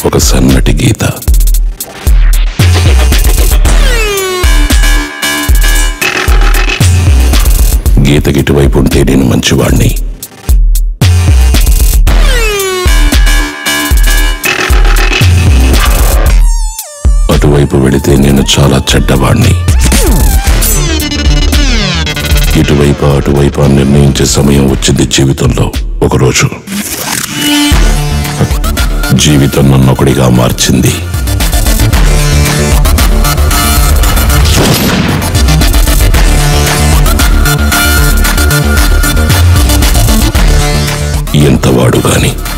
ఒక సన్నటి గీత గీతకి ఇటువైపు ఉంటే నేను మంచివాణ్ణి అటువైపు వెళితే నేను చాలా చెడ్డవాణ్ణి ఇటువైపు అటువైపు అని నిర్ణయించే సమయం వచ్చింది జీవితంలో ఒకరోజు జీవితం నన్నొకడిగా మార్చింది ఎంతవాడు గాని